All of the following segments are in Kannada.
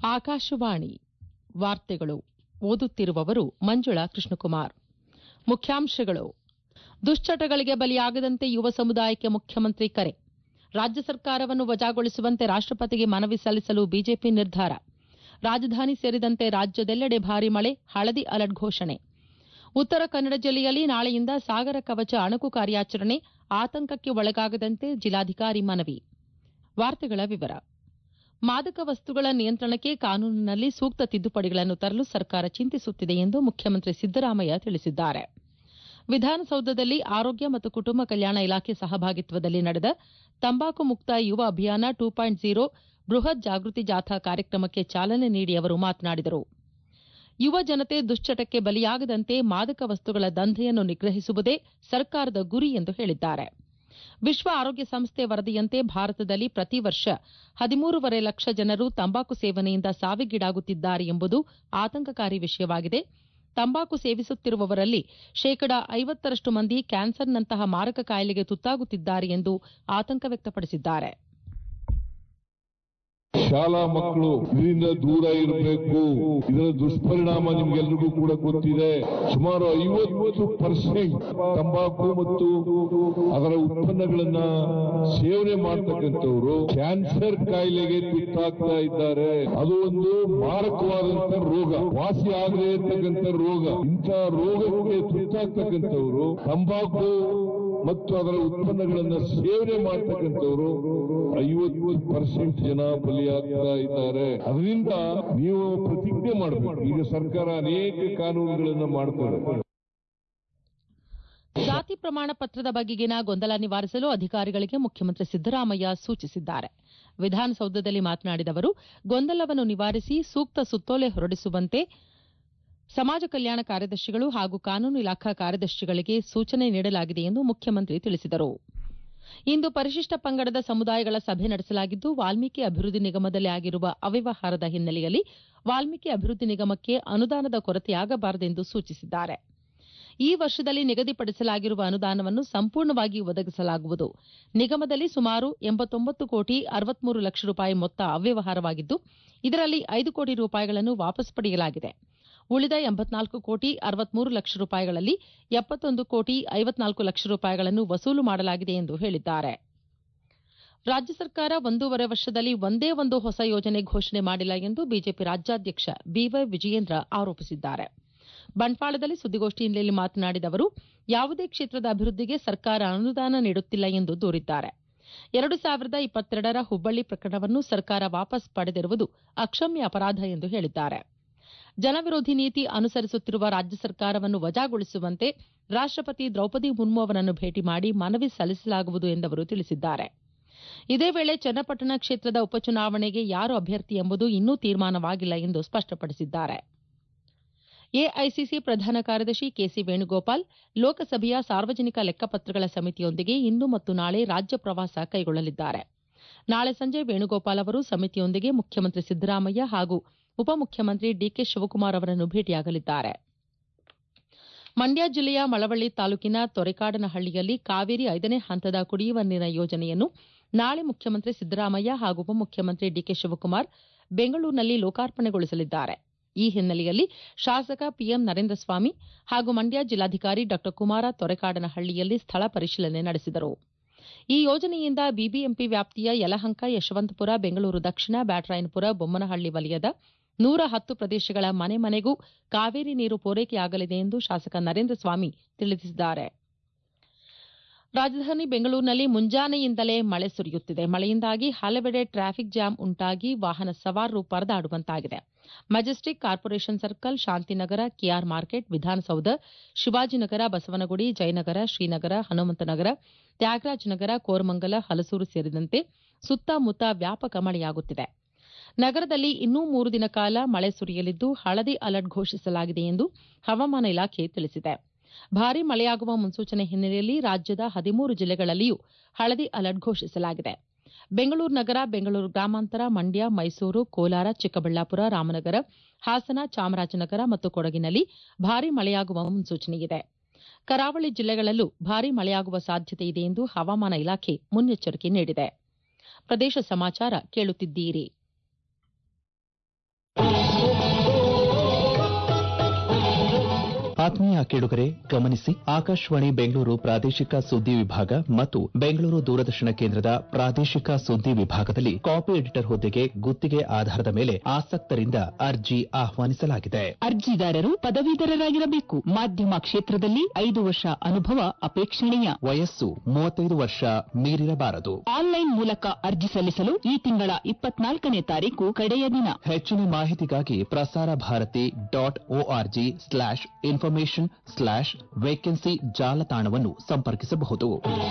ಆಕಾಶವಾಣಿ ವಾರ್ತೆಗಳು ಓದುತ್ತಿರುವವರು ಮಂಜುಳಾ ಕೃಷ್ಣಕುಮಾರ್ ಮುಖ್ಯಾಂಶಗಳು ದುಶ್ಚಟಗಳಿಗೆ ಬಲಿಯಾಗದಂತೆ ಯುವ ಸಮುದಾಯಕ್ಕೆ ಮುಖ್ಯಮಂತ್ರಿ ಕರೆ ರಾಜ್ಯ ಸರ್ಕಾರವನ್ನು ವಜಾಗೊಳಿಸುವಂತೆ ರಾಷ್ಟಪತಿಗೆ ಮನವಿ ಸಲ್ಲಿಸಲು ಬಿಜೆಪಿ ನಿರ್ಧಾರ ರಾಜಧಾನಿ ಸೇರಿದಂತೆ ರಾಜ್ಯದೆಲ್ಲೆಡೆ ಭಾರೀ ಮಳೆ ಹಳದಿ ಅಲರ್ಟ್ ಘೋಷಣೆ ಉತ್ತರ ಕನ್ನಡ ಜಿಲ್ಲೆಯಲ್ಲಿ ನಾಳೆಯಿಂದ ಸಾಗರ ಕವಚ ಅಣುಕು ಕಾರ್ಯಾಚರಣೆ ಆತಂಕಕ್ಕೆ ಒಳಗಾಗದಂತೆ ಜಿಲ್ಲಾಧಿಕಾರಿ ಮನವಿ ವಾರ್ತೆಗಳ ವಿವರ ಮಾದಕ ವಸ್ತುಗಳ ನಿಯಂತ್ರಣಕ್ಕೆ ಕಾನೂನಿನಲ್ಲಿ ಸೂಕ್ತ ತಿದ್ದುಪಡಿಗಳನ್ನು ತರಲು ಸರ್ಕಾರ ಚಿಂತಿಸುತ್ತಿದೆ ಎಂದು ಮುಖ್ಯಮಂತ್ರಿ ಸಿದ್ದರಾಮಯ್ಯ ತಿಳಿಸಿದ್ದಾರೆ ವಿಧಾನಸೌಧದಲ್ಲಿ ಆರೋಗ್ಯ ಮತ್ತು ಕುಟುಂಬ ಕಲ್ಯಾಣ ಇಲಾಖೆ ಸಹಭಾಗಿತ್ವದಲ್ಲಿ ನಡೆದ ತಂಬಾಕು ಮುಕ್ತ ಯುವ ಅಭಿಯಾನ ಟೂ ಪಾಯಿಂಟ್ ಝೀರೋ ಬೃಹತ್ ಜಾಗೃತಿ ಜಾಥಾ ಕಾರ್ಯಕ್ರಮಕ್ಕೆ ಚಾಲನೆ ನೀಡಿ ಅವರು ಮಾತನಾಡಿದರು ಯುವ ಜನತೆ ದುಶ್ಚಟಕ್ಕೆ ಬಲಿಯಾಗದಂತೆ ಮಾದಕ ವಸ್ತುಗಳ ದಂಧೆಯನ್ನು ನಿಗ್ರಹಿಸುವುದೇ ಸರ್ಕಾರದ ಗುರಿ ಎಂದು ಹೇಳಿದ್ದಾರೆ ವಿಶ್ವ ಆರೋಗ್ಯ ಸಂಸ್ಥೆ ವರದಿಯಂತೆ ಭಾರತದಲ್ಲಿ ಪ್ರತಿ ವರ್ಷ ಹದಿಮೂರೂವರೆ ಲಕ್ಷ ಜನರು ತಂಬಾಕು ಸೇವನೆಯಿಂದ ಸಾವಿಗೀಡಾಗುತ್ತಿದ್ದಾರೆ ಎಂಬುದು ಆತಂಕಕಾರಿ ವಿಷಯವಾಗಿದೆ ತಂಬಾಕು ಸೇವಿಸುತ್ತಿರುವವರಲ್ಲಿ ಶೇಕಡ ಐವತ್ತರಷ್ಟು ಮಂದಿ ಕ್ಯಾನ್ಸರ್ನಂತಹ ಮಾರಕ ಕಾಯಿಲೆಗೆ ತುತ್ತಾಗುತ್ತಿದ್ದಾರೆ ಎಂದು ಆತಂಕ ವ್ಯಕ್ತಪಡಿಸಿದ್ದಾರೆ ಶಾಲಾ ಮಕ್ಕಳು ಇದರಿಂದ ದೂರ ಇರಬೇಕು ಇದರ ದುಷ್ಪರಿಣಾಮ ನಿಮ್ಗೆಲ್ರಿಗೂ ಕೂಡ ಗೊತ್ತಿದೆ ಸುಮಾರು ಐವತ್ತು ಪರ್ಸೆಂಟ್ ತಂಬಾಕು ಮತ್ತು ಅದರ ಉತ್ಪನ್ನಗಳನ್ನ ಸೇವನೆ ಮಾಡ್ತಕ್ಕಂಥವ್ರು ಕ್ಯಾನ್ಸರ್ ಕಾಯಿಲೆಗೆ ತುತ್ತಾಗ್ತಾ ಇದ್ದಾರೆ ಅದು ಒಂದು ಮಾರಕವಾದಂತ ರೋಗ ವಾಸಿ ಆಗದೆ ಇರ್ತಕ್ಕಂಥ ರೋಗ ಇಂಥ ರೋಗಕ್ಕೆ ತುತ್ತಾಗ್ತಕ್ಕಂಥವ್ರು ತಂಬಾಕು ಮತ್ತು ಅದರ ಉತ್ಪನ್ನಗಳನ್ನ ಸೇವನೆ ಮಾಡ್ತಕ್ಕಂಥವ್ರು ಐವತ್ತು ಪರ್ಸೆಂಟ್ ಜನ ಬಲಿಯಾಗ್ತಾ ಇದ್ದಾರೆ ಅದರಿಂದ ನೀವು ಪ್ರತಿಜ್ಞೆ ಮಾಡಬೇಕು ಈಗ ಸರ್ಕಾರ ಅನೇಕ ಕಾನೂನುಗಳನ್ನ ಮಾಡ್ತಾರೆ ಜಾತಿ ಪ್ರಮಾಣ ಪತ್ರದ ಬಗೆಗಿನ ಗೊಂದಲ ನಿವಾರಿಸಲು ಅಧಿಕಾರಿಗಳಿಗೆ ಮುಖ್ಯಮಂತ್ರಿ ಸಿದ್ದರಾಮಯ್ಯ ಸೂಚಿಸಿದ್ದಾರೆ ವಿಧಾನಸೌಧದಲ್ಲಿ ಮಾತನಾಡಿದ ಅವರು ಗೊಂದಲವನ್ನು ನಿವಾರಿಸಿ ಸೂಕ್ತ ಸುತ್ತೋಲೆ ಹೊರಡಿಸುವಂತೆ ಸಮಾಜ ಕಲ್ಯಾಣ ಕಾರ್ಯದರ್ಶಿಗಳು ಹಾಗೂ ಕಾನೂನು ಇಲಾಖಾ ಕಾರ್ಯದರ್ಶಿಗಳಿಗೆ ಸೂಚನೆ ನೀಡಲಾಗಿದೆ ಎಂದು ಮುಖ್ಯಮಂತ್ರಿ ತಿಳಿಸಿದರು ಇಂದು ಪರಿಶಿಷ್ಟ ಪಂಗಡದ ಸಮುದಾಯಗಳ ಸಭೆ ನಡೆಸಲಾಗಿದ್ದು ವಾಲ್ಮೀಕಿ ಅಭಿವೃದ್ಧಿ ನಿಗಮದಲ್ಲಿ ಆಗಿರುವ ಅವ್ಯವಹಾರದ ಹಿನ್ನೆಲೆಯಲ್ಲಿ ವಾಲ್ಮೀಕಿ ಅಭಿವೃದ್ಧಿ ನಿಗಮಕ್ಕೆ ಅನುದಾನದ ಕೊರತೆಯಾಗಬಾರದೆಂದು ಸೂಚಿಸಿದ್ದಾರೆ ಈ ವರ್ಷದಲ್ಲಿ ನಿಗದಿಪಡಿಸಲಾಗಿರುವ ಅನುದಾನವನ್ನು ಸಂಪೂರ್ಣವಾಗಿ ಒದಗಿಸಲಾಗುವುದು ನಿಗಮದಲ್ಲಿ ಸುಮಾರು ಎಂಬತ್ತೊಂಬತ್ತು ಕೋಟಿ ಅರವತ್ಮೂರು ಲಕ್ಷ ರೂಪಾಯಿ ಮೊತ್ತ ಅವ್ಯವಹಾರವಾಗಿದ್ದು ಇದರಲ್ಲಿ ಐದು ಕೋಟಿ ರೂಪಾಯಿಗಳನ್ನು ವಾಪಸ್ ಪಡೆಯಲಾಗಿದೆ ಉಳಿದ ಎಂಬತ್ನಾಲ್ಕು ಕೋಟಿ ಅರವತ್ಮೂರು ಲಕ್ಷ ರೂಪಾಯಿಗಳಲ್ಲಿ ಎಪ್ಪತ್ತೊಂದು ಕೋಟಿ ಐವತ್ನಾಲ್ಕು ಲಕ್ಷ ರೂಪಾಯಿಗಳನ್ನು ವಸೂಲು ಮಾಡಲಾಗಿದೆ ಎಂದು ಹೇಳಿದ್ದಾರೆ ರಾಜ್ಯ ಸರ್ಕಾರ ಒಂದೂವರೆ ವರ್ಷದಲ್ಲಿ ಒಂದೇ ಒಂದು ಹೊಸ ಯೋಜನೆ ಘೋಷಣೆ ಮಾಡಿಲ್ಲ ಎಂದು ಬಿಜೆಪಿ ರಾಜ್ಯಾಧ್ಯಕ್ಷ ಬಿವೈ ವಿಜಯೇಂದ್ರ ಆರೋಪಿಸಿದ್ದಾರೆ ಬಂಟ್ವಾಳದಲ್ಲಿ ಸುದ್ದಿಗೋಷ್ಠಿಯಲ್ಲಿ ಮಾತನಾಡಿದ ಅವರು ಯಾವುದೇ ಕ್ಷೇತ್ರದ ಅಭಿವೃದ್ಧಿಗೆ ಸರ್ಕಾರ ಅನುದಾನ ನೀಡುತ್ತಿಲ್ಲ ಎಂದು ದೂರಿದ್ದಾರೆ ಎರಡು ಸಾವಿರದ ಇಪ್ಪತ್ತೆರಡರ ಹುಬ್ಬಳ್ಳಿ ಪ್ರಕರಣವನ್ನು ಸರ್ಕಾರ ವಾಪಸ್ ಪಡೆದಿರುವುದು ಅಕ್ಷಮ್ಯ ಅಪರಾಧ ಎಂದು ಹೇಳಿದ್ದಾರೆ ಜನವಿರೋಧಿ ನೀತಿ ಅನುಸರಿಸುತ್ತಿರುವ ರಾಜ್ಯ ಸರ್ಕಾರವನ್ನು ವಜಾಗೊಳಿಸುವಂತೆ ರಾಷ್ಟಪತಿ ದ್ರೌಪದಿ ಮುರ್ಮು ಅವರನ್ನು ಭೇಟಿ ಮಾಡಿ ಮನವಿ ಸಲ್ಲಿಸಲಾಗುವುದು ಎಂದವರು ತಿಳಿಸಿದ್ದಾರೆ ಇದೇ ವೇಳೆ ಚನ್ನಪಟ್ಟಣ ಕ್ಷೇತ್ರದ ಉಪಚುನಾವಣೆಗೆ ಯಾರು ಅಭ್ಯರ್ಥಿ ಎಂಬುದು ಇನ್ನೂ ತೀರ್ಮಾನವಾಗಿಲ್ಲ ಎಂದು ಸ್ಪಷ್ಟಪಡಿಸಿದ್ದಾರೆ ಎಐಸಿಸಿ ಪ್ರಧಾನ ಕಾರ್ಯದರ್ಶಿ ಕೆಸಿ ವೇಣುಗೋಪಾಲ್ ಲೋಕಸಭೆಯ ಸಾರ್ವಜನಿಕ ಲೆಕ್ಕಪತ್ರಗಳ ಸಮಿತಿಯೊಂದಿಗೆ ಇಂದು ಮತ್ತು ನಾಳೆ ರಾಜ್ಯ ಪ್ರವಾಸ ಕೈಗೊಳ್ಳಲಿದ್ದಾರೆ ನಾಳೆ ಸಂಜೆ ವೇಣುಗೋಪಾಲ್ ಅವರು ಸಮಿತಿಯೊಂದಿಗೆ ಮುಖ್ಯಮಂತ್ರಿ ಸಿದ್ದರಾಮಯ್ಯ ಹಾಗೂ ಉಪಮುಖ್ಯಮಂತ್ರಿ ಡಿಕೆ ಶಿವಕುಮಾರ್ ಅವರನ್ನು ಭೇಟಿಯಾಗಲಿದ್ದಾರೆ ಮಂಡ್ಯ ಜಿಲ್ಲೆಯ ಮಳವಳ್ಳಿ ತಾಲೂಕಿನ ತೊರೆಕಾಡನಹಳ್ಳಿಯಲ್ಲಿ ಕಾವೇರಿ ಐದನೇ ಹಂತದ ಕುಡಿಯುವ ನೀರಿನ ಯೋಜನೆಯನ್ನು ನಾಳೆ ಮುಖ್ಯಮಂತ್ರಿ ಸಿದ್ದರಾಮಯ್ಯ ಹಾಗೂ ಉಪಮುಖ್ಯಮಂತ್ರಿ ಡಿಕೆ ಶಿವಕುಮಾರ್ ಬೆಂಗಳೂರಿನಲ್ಲಿ ಲೋಕಾರ್ಪಣೆಗೊಳಿಸಲಿದ್ದಾರೆ ಈ ಹಿನ್ನೆಲೆಯಲ್ಲಿ ಶಾಸಕ ಪಿಎಂ ನರೇಂದ್ರ ಸ್ವಾಮಿ ಹಾಗೂ ಮಂಡ್ಯ ಜಿಲ್ಲಾಧಿಕಾರಿ ಡಾ ಕುಮಾರ ತೊರೆಕಾಡನಹಳ್ಳಿಯಲ್ಲಿ ಸ್ಥಳ ಪರಿಶೀಲನೆ ನಡೆಸಿದರು ಈ ಯೋಜನೆಯಿಂದ ಬಿಬಿಎಂಪಿ ವ್ಯಾಪ್ತಿಯ ಯಲಹಂಕ ಯಶವಂತಪುರ ಬೆಂಗಳೂರು ದಕ್ಷಿಣ ಬ್ಯಾಟರಾಯನಪುರ ಬೊಮ್ಮನಹಳ್ಳಿ ವಲಯದ ನೂರ ಹತ್ತು ಪ್ರದೇಶಗಳ ಮನೆ ಮನೆಗೂ ಕಾವೇರಿ ನೀರು ಪೂರೈಕೆಯಾಗಲಿದೆ ಎಂದು ಶಾಸಕ ನರೇಂದ್ರ ಸ್ವಾಮಿ ತಿಳಿಸಿದ್ದಾರೆ ರಾಜಧಾನಿ ಬೆಂಗಳೂರಿನಲ್ಲಿ ಮುಂಜಾನೆಯಿಂದಲೇ ಮಳೆ ಸುರಿಯುತ್ತಿದೆ ಮಳೆಯಿಂದಾಗಿ ಹಲವೆಡೆ ಟ್ರಾಫಿಕ್ ಜಾಮ್ ಉಂಟಾಗಿ ವಾಹನ ಸವಾರರು ಪರದಾಡುವಂತಾಗಿದೆ majestic corporation circle Shantinagar K R market Vidhana Soudha Shivajinagar Basavanagudi Jayanagar Srinagar Hanumanthanagar Tyagarajanagar Koramangala Halasuru ಸೇರಿದಂತೆ ಸುತ್ತಮುತ್ತ ವ್ಯಾಪಕ ಮಳೆಯಾಗುತ್ತಿದೆ ನಗರದಲ್ಲಿ ಇನ್ನೂ ಮೂರು ದಿನ ಕಾಲ ಮಳೆ ಸುರಿಯಲಿದ್ದು ಹಳದಿ ಅಲರ್ಟ್ ಘೋಷಿಸಲಾಗಿದೆ ಎಂದು ಹವಾಮಾನ ಇಲಾಖೆ ತಿಳಿಸಿದೆ ಭಾರೀ ಮಳೆಯಾಗುವ ಮುನ್ಸೂಚನೆ ಹಿನ್ನೆಲೆಯಲ್ಲಿ ರಾಜ್ಯದ ಹದಿಮೂರು ಜಿಲ್ಲೆಗಳಲ್ಲಿಯೂ ಹಳದಿ ಅಲರ್ಟ್ ಘೋಷಿಸಲಾಗಿದೆ ಬೆಂಗಳೂರು ನಗರ ಬೆಂಗಳೂರು ಗ್ರಾಮಾಂತರ ಮಂಡ್ಯ ಮೈಸೂರು ಕೋಲಾರ ಚಿಕ್ಕಬಳ್ಳಾಪುರ ರಾಮನಗರ ಹಾಸನ ಚಾಮರಾಜನಗರ ಮತ್ತು ಕೊಡಗಿನಲ್ಲಿ ಭಾರೀ ಮಳೆಯಾಗುವ ಮುನ್ಸೂಚನೆಯಿದೆ ಕರಾವಳಿ ಜಿಲ್ಲೆಗಳಲ್ಲೂ ಭಾರೀ ಮಳೆಯಾಗುವ ಸಾಧ್ಯತೆ ಇದೆ ಎಂದು ಹವಾಮಾನ ಇಲಾಖೆ ಮುನ್ನೆಚ್ಚರಿಕೆ ನೀಡಿದೆ ಪ್ರದೇಶ ಸಮಾಚಾರ ಕೇಳುತ್ತಿದ್ದೀರಿ ಆತ್ಮೀಯ ಕೇಳುಗರೆ ಗಮನಿಸಿ ಆಕಾಶವಾಣಿ ಬೆಂಗಳೂರು ಪ್ರಾದೇಶಿಕ ಸುದ್ದಿ ವಿಭಾಗ ಮತ್ತು ಬೆಂಗಳೂರು ದೂರದರ್ಶನ ಕೇಂದ್ರದ ಪ್ರಾದೇಶಿಕ ಸುದ್ದಿ ವಿಭಾಗದಲ್ಲಿ ಕಾಪಿ ಎಡಿಟರ್ ಹುದ್ದೆಗೆ ಗುತ್ತಿಗೆ ಆಧಾರದ ಮೇಲೆ ಆಸಕ್ತರಿಂದ ಅರ್ಜಿ ಆಹ್ವಾನಿಸಲಾಗಿದೆ ಅರ್ಜಿದಾರರು ಪದವೀಧರರಾಗಿರಬೇಕು ಮಾಧ್ಯಮ ಕ್ಷೇತ್ರದಲ್ಲಿ ಐದು ವರ್ಷ ಅನುಭವ ಅಪೇಕ್ಷಣೀಯ ವಯಸ್ಸು ಮೂವತ್ತೈದು ವರ್ಷ ಮೀರಿರಬಾರದು ಆನ್ಲೈನ್ ಮೂಲಕ ಅರ್ಜಿ ಸಲ್ಲಿಸಲು ಈ ತಿಂಗಳ ಇಪ್ಪತ್ನಾಲ್ಕನೇ ತಾರೀಕು ಕಡೆಯ ದಿನ ಹೆಚ್ಚಿನ ಮಾಹಿತಿಗಾಗಿ Prasar Bharati dot ORG slash information slash vacancy ಜಾಲತಾಣವನ್ನು ಸಂಪರ್ಕಿಸಬಹುದು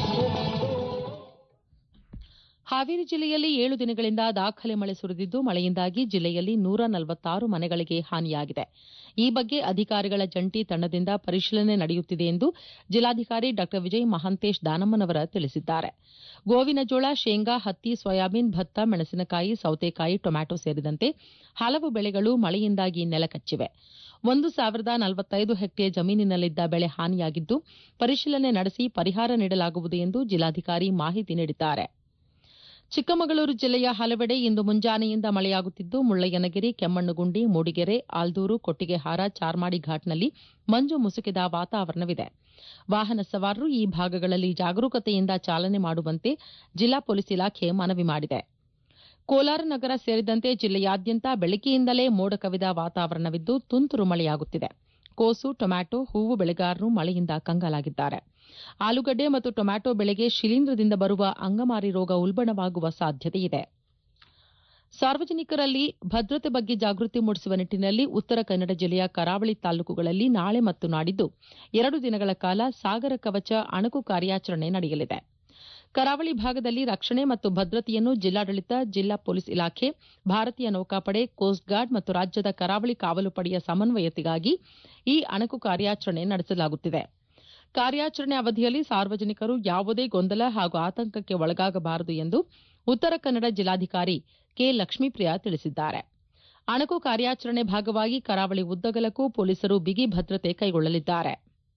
ಹಾವೇರಿ ಜಿಲ್ಲೆಯಲ್ಲಿ ಏಳು ದಿನಗಳಿಂದ ದಾಖಲೆ ಮಳೆ ಸುರಿದಿದ್ದು ಮಳೆಯಿಂದಾಗಿ ಜಿಲ್ಲೆಯಲ್ಲಿ ನೂರ ನಲವತ್ತಾರು ಮನೆಗಳಿಗೆ ಹಾನಿಯಾಗಿದೆ ಈ ಬಗ್ಗೆ ಅಧಿಕಾರಿಗಳ ಜಂಟಿ ತಂಡದಿಂದ ಪರಿಶೀಲನೆ ನಡೆಯುತ್ತಿದೆ ಎಂದು ಜಿಲ್ಲಾಧಿಕಾರಿ ಡಾ ವಿಜಯ ಮಹಾಂತೇಶ್ ದಾನಮ್ಮನವರ ತಿಳಿಸಿದ್ದಾರೆ ಗೋವಿನ ಜೋಳ ಶೇಂಗಾ ಹತ್ತಿ ಸೋಯಾಬೀನ್ ಭತ್ತ ಮೆಣಸಿನಕಾಯಿ ಸೌತೆಕಾಯಿ ಟೊಮ್ಯಾಟೊ ಸೇರಿದಂತೆ ಹಲವು ಬೆಳೆಗಳು ಮಳೆಯಿಂದಾಗಿ ನೆಲಕಚ್ಚಿವೆ ಒಂದು ಸಾವಿರದ ನಲವತ್ತೈದು ಹೆಕ್ಟೇರ್ ಜಮೀನಿನಲ್ಲಿದ್ದ ಬೆಳೆ ಹಾನಿಯಾಗಿದ್ದು ಪರಿಶೀಲನೆ ನಡೆಸಿ ಪರಿಹಾರ ನೀಡಲಾಗುವುದು ಎಂದು ಜಿಲ್ಲಾಧಿಕಾರಿ ಮಾಹಿತಿ ನೀಡಿದ್ದಾರೆ ಚಿಕ್ಕಮಗಳೂರು ಜಿಲ್ಲೆಯ ಹಲವೆಡೆ ಇಂದು ಮುಂಜಾನೆಯಿಂದ ಮಳೆಯಾಗುತ್ತಿದ್ದು ಮುಳ್ಳಯ್ಯನಗಿರಿ ಕೆಮ್ಮಣ್ಣುಗುಂಡಿ ಮೂಡಿಗೆರೆ ಆಲ್ದೂರು ಕೊಟ್ಟಿಗೆಹಾರ ಚಾರ್ಮಾಡಿ ಘಾಟ್ನಲ್ಲಿ ಮಂಜು ಮುಸುಕಿದ ವಾತಾವರಣವಿದೆ ವಾಹನ ಸವಾರರು ಈ ಭಾಗಗಳಲ್ಲಿ ಜಾಗರೂಕತೆಯಿಂದ ಚಾಲನೆ ಮಾಡುವಂತೆ ಜಿಲ್ಲಾ ಪೊಲೀಸ್ ಇಲಾಖೆ ಮನವಿ ಮಾಡಿದೆ ಕೋಲಾರ ನಗರ ಸೇರಿದಂತೆ ಜಿಲ್ಲೆಯಾದ್ಯಂತ ಬೆಳಗ್ಗೆಯಿಂದಲೇ ಮೋಡ ಕವಿದ ವಾತಾವರಣವಿದ್ದು ತುಂತುರು ಮಳೆಯಾಗುತ್ತಿದೆ ಕೋಸು ಟೊಮ್ಯಾಟೊ ಹೂವು ಬೆಳೆಗಾರರು ಮಳೆಯಿಂದ ಕಂಗಾಲಾಗಿದ್ದಾರೆ ಆಲೂಗಡ್ಡೆ ಮತ್ತು ಟೊಮ್ಯಾಟೊ ಬೆಳೆಗೆ ಶಿಲೀಂಧ್ರದಿಂದ ಬರುವ ಅಂಗಮಾರಿ ರೋಗ ಉಲ್ಬಣವಾಗುವ ಸಾಧ್ಯತೆಯಿದೆ ಸಾರ್ವಜನಿಕರಲ್ಲಿ ಭದ್ರತೆ ಬಗ್ಗೆ ಜಾಗೃತಿ ಮೂಡಿಸುವ ನಿಟ್ಟಿನಲ್ಲಿ ಉತ್ತರ ಕನ್ನಡ ಜಿಲ್ಲೆಯ ಕರಾವಳಿ ತಾಲೂಕುಗಳಲ್ಲಿ ನಾಳೆ ಮತ್ತು ನಾಡಿದ್ದು ಎರಡು ದಿನಗಳ ಕಾಲ ಸಾಗರ ಕವಚ ಅಣುಕು ಕಾರ್ಯಾಚರಣೆ ನಡೆಯಲಿದೆ ಕರಾವಳಿ ಭಾಗದಲ್ಲಿ ರಕ್ಷಣೆ ಮತ್ತು ಭದ್ರತೆಯನ್ನು ಜಿಲ್ಲಾಡಳಿತ ಜಿಲ್ಲಾ ಪೊಲೀಸ್ ಇಲಾಖೆ ಭಾರತೀಯ ನೌಕಾಪಡೆ ಕೋಸ್ಟ್ ಗಾರ್ಡ್ ಮತ್ತು ರಾಜ್ಯದ ಕರಾವಳಿ ಕಾವಲು ಪಡೆಯ ಸಮನ್ವಯತೆಗಾಗಿ ಈ ಅಣುಕು ಕಾರ್ಯಾಚರಣೆ ನಡೆಸಲಾಗುತ್ತಿದೆ ಕಾರ್ಯಾಚರಣೆ ಅವಧಿಯಲ್ಲಿ ಸಾರ್ವಜನಿಕರು ಯಾವುದೇ ಗೊಂದಲ ಹಾಗೂ ಆತಂಕಕ್ಕೆ ಒಳಗಾಗಬಾರದು ಎಂದು ಉತ್ತರ ಕನ್ನಡ ಜಿಲ್ಲಾಧಿಕಾರಿ ಕೆ ಲಕ್ಷ್ಮೀಪ್ರಿಯಾ ತಿಳಿಸಿದ್ದಾರೆ ಅಣುಕು ಕಾರ್ಯಾಚರಣೆ ಭಾಗವಾಗಿ ಕರಾವಳಿ ಉದ್ದಗಲಕ್ಕೂ ಪೊಲೀಸರು ಬಿಗಿ ಭದ್ರತೆ ಕೈಗೊಳ್ಳಲಿದ್ದಾರೆ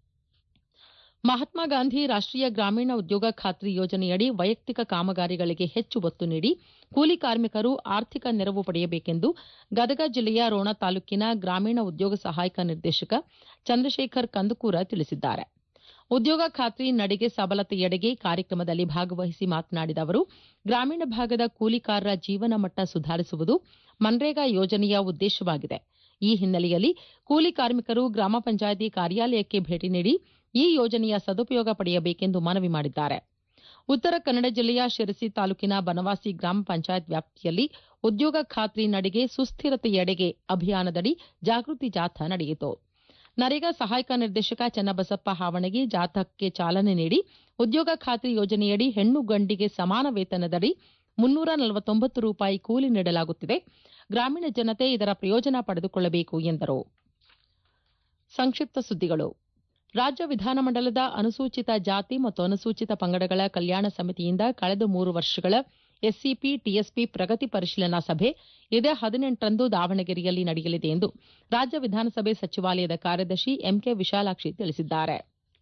ಮಹಾತ್ಮ ಗಾಂಧಿ ರಾಷ್ಟೀಯ ಗ್ರಾಮೀಣ ಉದ್ಯೋಗ ಖಾತ್ರಿ ಯೋಜನೆಯಡಿ ವೈಯಕ್ತಿಕ ಕಾಮಗಾರಿಗಳಿಗೆ ಹೆಚ್ಚು ಒತ್ತು ನೀಡಿ ಕೂಲಿ ಕಾರ್ಮಿಕರು ಆರ್ಥಿಕ ನೆರವು ಪಡೆಯಬೇಕೆಂದು ಗದಗ ಜಿಲ್ಲೆಯ ರೋಣ ತಾಲೂಕಿನ ಗ್ರಾಮೀಣ ಉದ್ಯೋಗ ಸಹಾಯಕ ನಿರ್ದೇಶಕ ಚಂದ್ರಶೇಖರ್ ಕಂದುಕೂರ ತಿಳಿಸಿದ್ದಾರೆ ಉದ್ಯೋಗ ಖಾತ್ರಿ ನಡಿಗೆ ಸಬಲತೆಯೆಡೆಗೆ ಕಾರ್ಯಕ್ರಮದಲ್ಲಿ ಭಾಗವಹಿಸಿ ಮಾತನಾಡಿದ ಅವರು ಗ್ರಾಮೀಣ ಭಾಗದ ಕೂಲಿಕಾರರ ಜೀವನ ಮಟ್ಟ ಸುಧಾರಿಸುವುದು ಮನ್ರೇಗಾ ಯೋಜನೆಯ ಉದ್ದೇಶವಾಗಿದೆ ಈ ಹಿನ್ನೆಲೆಯಲ್ಲಿ ಕೂಲಿ ಕಾರ್ಮಿಕರು ಗ್ರಾಮ ಪಂಚಾಯಿತಿ ಕಾರ್ಯಾಲಯಕ್ಕೆ ಭೇಟಿ ನೀಡಿ ಈ ಯೋಜನೆಯ ಸದುಪಯೋಗ ಪಡೆಯಬೇಕೆಂದು ಮನವಿ ಮಾಡಿದ್ದಾರೆ ಉತ್ತರ ಕನ್ನಡ ಜಿಲ್ಲೆಯ ಶಿರಸಿ ತಾಲೂಕಿನ ಬನವಾಸಿ ಗ್ರಾಮ ಪಂಚಾಯತ್ ವ್ಯಾಪ್ತಿಯಲ್ಲಿ ಉದ್ಯೋಗ ಖಾತ್ರಿ ನಡಿಗೆ ಸುಸ್ಥಿರತೆಯೆಡೆಗೆ ಅಭಿಯಾನದಡಿ ಜಾಗೃತಿ ಜಾಥಾ ನಡೆಯಿತು ನರೇಗಾ ಸಹಾಯಕ ನಿರ್ದೇಶಕ ಚನ್ನಬಸಪ್ಪ ಹಾವಣಗಿ ಜಾಥಾಕ್ಕೆ ಚಾಲನೆ ನೀಡಿ ಉದ್ಯೋಗ ಖಾತ್ರಿ ಯೋಜನೆಯಡಿ ಹೆಣ್ಣು ಗಂಡಿಗೆ ಸಮಾನ ವೇತನದಡಿ ಮುನ್ನೂರ ನಲವತ್ತೊಂಬತ್ತು ರೂಪಾಯಿ ಕೂಲಿ ನೀಡಲಾಗುತ್ತಿದೆ ಗ್ರಾಮೀಣ ಜನತೆ ಇದರ ಪ್ರಯೋಜನ ಪಡೆದುಕೊಳ್ಳಬೇಕು ಎಂದರು ಸಂಕ್ಷಿಪ್ತ ಸುದ್ದಿಗಳು ರಾಜ್ಯ ವಿಧಾನಮಂಡಲದ ಅನುಸೂಚಿತ ಜಾತಿ ಮತ್ತು ಅನುಸೂಚಿತ ಪಂಗಡಗಳ ಕಲ್ಯಾಣ ಸಮಿತಿಯಿಂದ ಕಳೆದ ಮೂರು ವರ್ಷಗಳ ಎಸ್ಸಿಪಿ ಟಿಎಸ್ಪಿ ಪ್ರಗತಿ ಪರಿಶೀಲನಾ ಸಭೆ ಇದೇ ಹದಿನೆಂಟರಂದು ದಾವಣಗೆರೆಯಲ್ಲಿ ನಡೆಯಲಿದೆ ಎಂದು ರಾಜ್ಯ ವಿಧಾನಸಭೆ ಸಚಿವಾಲಯದ ಕಾರ್ಯದರ್ಶಿ ಎಂಕೆ ವಿಶಾಲಾಕ್ಷಿ ತಿಳಿಸಿದ್ದಾರೆ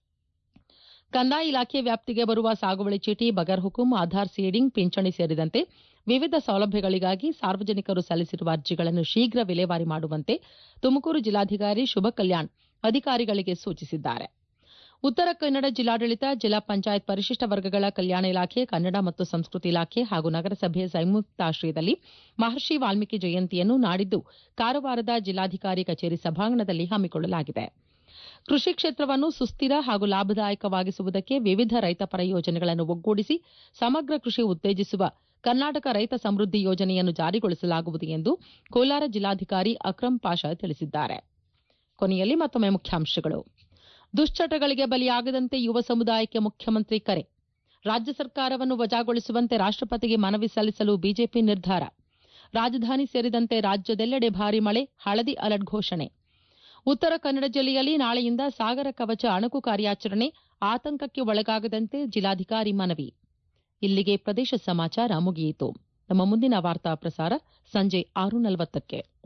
ಕಂದಾಯ ಇಲಾಖೆ ವ್ಯಾಪ್ತಿಗೆ ಬರುವ ಸಾಗುವಳಿ ಚೀಟಿ ಬಗರ್ ಹುಕುಂ ಆಧಾರ್ ಸೀಡಿಂಗ್ ಪಿಂಚಣಿ ಸೇರಿದಂತೆ ವಿವಿಧ ಸೌಲಭ್ಯಗಳಿಗಾಗಿ ಸಾರ್ವಜನಿಕರು ಸಲ್ಲಿಸಿರುವ ಅರ್ಜಿಗಳನ್ನು ಶೀಘ್ರ ವಿಲೇವಾರಿ ಮಾಡುವಂತೆ ತುಮಕೂರು ಜಿಲ್ಲಾಧಿಕಾರಿ ಶುಭ ಕಲ್ಯಾಣ್ ಅಧಿಕಾರಿಗಳಿಗೆ ಸೂಚಿಸಿದ್ದಾರೆ ಉತ್ತರ ಕನ್ನಡ ಜಿಲ್ಲಾಡಳಿತ ಜಿಲ್ಲಾ ಪಂಚಾಯತ್ ಪರಿಶಿಷ್ಟ ವರ್ಗಗಳ ಕಲ್ಯಾಣ ಇಲಾಖೆ ಕನ್ನಡ ಮತ್ತು ಸಂಸ್ಕೃತಿ ಇಲಾಖೆ ಹಾಗೂ ನಗರಸಭೆ ಸಂಯುಕ್ತಾಶ್ರಯದಲ್ಲಿ ಮಹರ್ಷಿ ವಾಲ್ಮೀಕಿ ಜಯಂತಿಯನ್ನು ನಾಡಿದ್ದು ಕಾರವಾರದ ಜಿಲ್ಲಾಧಿಕಾರಿ ಕಚೇರಿ ಸಭಾಂಗಣದಲ್ಲಿ ಹಮ್ಮಿಕೊಳ್ಳಲಾಗಿದೆ ಕೃಷಿ ಕ್ಷೇತ್ರವನ್ನು ಸುಸ್ಥಿರ ಹಾಗೂ ಲಾಭದಾಯಕವಾಗಿಸುವುದಕ್ಕೆ ವಿವಿಧ ರೈತಪರ ಯೋಜನೆಗಳನ್ನು ಒಗ್ಗೂಡಿಸಿ ಸಮಗ್ರ ಕೃಷಿ ಉತ್ತೇಜಿಸುವ ಕರ್ನಾಟಕ ರೈತ ಸಮೃದ್ಧಿ ಯೋಜನೆಯನ್ನು ಜಾರಿಗೊಳಿಸಲಾಗುವುದು ಎಂದು ಕೋಲಾರ ಜಿಲ್ಲಾಧಿಕಾರಿ ಅಕ್ರಂ ಪಾಷಾ ತಿಳಿಸಿದ್ದಾರೆ ಕೊನೆಯಲ್ಲಿ ಮತ್ತೊಮ್ಮೆ ಮುಖ್ಯಾಂಶಗಳು ದುಶ್ಚಟಗಳಿಗೆ ಬಲಿಯಾಗದಂತೆ ಯುವ ಸಮುದಾಯಕ್ಕೆ ಮುಖ್ಯಮಂತ್ರಿ ಕರೆ ರಾಜ್ಯ ಸರ್ಕಾರವನ್ನು ವಜಾಗೊಳಿಸುವಂತೆ ರಾಷ್ಟಪತಿಗೆ ಮನವಿ ಸಲ್ಲಿಸಲು ಬಿಜೆಪಿ ನಿರ್ಧಾರ ರಾಜಧಾನಿ ಸೇರಿದಂತೆ ರಾಜ್ಯದೆಲ್ಲೆಡೆ ಭಾರಿ ಮಳೆ ಹಳದಿ ಅಲರ್ಟ್ ಘೋಷಣೆ ಉತ್ತರ ಕನ್ನಡ ಜಿಲ್ಲೆಯಲ್ಲಿ ನಾಳೆಯಿಂದ ಸಾಗರ ಕವಚ ಅಣುಕು ಕಾರ್ಯಾಚರಣೆ ಆತಂಕಕ್ಕೆ ಒಳಗಾಗದಂತೆ ಜಿಲ್ಲಾಧಿಕಾರಿ ಮನವಿ ಇಲ್ಲಿಗೆ ಪ್ರದೇಶ ಸಮಾಚಾರ ಮುಗಿಯಿತು ನಮ್ಮ ಮುಂದಿನ ವಾರ್ತಾ ಪ್ರಸಾರ ಸಂಜೆ ಆರು ನಲವತ್ತಕ್ಕೆ